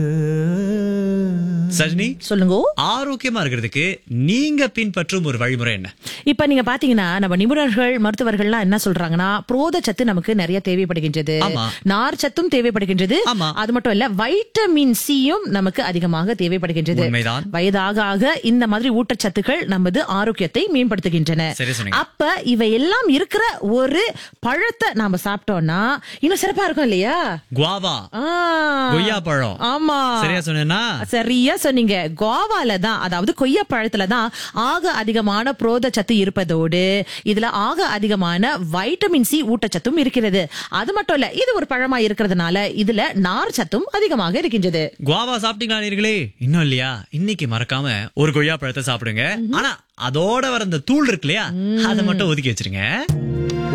சஜினி சொல்லுங்க ஆரோக்கியமா இருக்கிறதுக்கு நீங்க பின்பற்றும் ஒரு வழிமுறை என்ன இப்ப நீங்க பாத்தீங்கன்னா நம்ம நிபுணர்கள் மருத்துவர்கள்லாம் என்ன சொல்றாங்கன்னா புரோத சத்து நமக்கு நிறைய தேவைப்படுகின்றது ஆமா. நார் சத்தும் தேவைப்படுகின்றது ஆமா. அது மட்டும் இல்ல வைட்டமின் சியும் நமக்கு அதிகமாக தேவைப்படுகின்றது உண்மைதான். வயதாக ஆக இந்த மாதிரி ஊட்டச்சத்துக்கள் நமது ஆரோக்கியத்தை மேம்படுத்துகின்றன சரி சொன்னீங்க. அப்ப இவை எல்லாம் இருக்கிற ஒரு பழத்தை நாம சாப்பிட்டோம்னா இன்னும் சிறப்பா இருக்கும் இல்லையா குவாவா ஆ. கொய்யா பழம் ஆமா சரியா சொன்னேன்னா சரியா சொன்னீங்க கோவால தான் அதாவது கொய்யா பழத்துல தான் ஆக அதிகமான புரோத சத்து இருப்பதோடு இதுல ஆக அதிகமான வைட்டமின் சி ஊட்டச்சத்தும் இருக்கிறது அது மட்டும் இல்ல இது ஒரு பழமா இருக்கிறதுனால இதுல நார் சத்தும் அதிகமாக இருக்கின்றது குவாவா சாப்பிட்டீங்களா நீர்களே இன்னும் இல்லையா இன்னைக்கு மறக்காம ஒரு கொய்யா பழத்தை சாப்பிடுங்க ஆனா அதோட வர அந்த தூள் இருக்கு இல்லையா அதை மட்டும் ஒதுக்கி வச்சிருங்க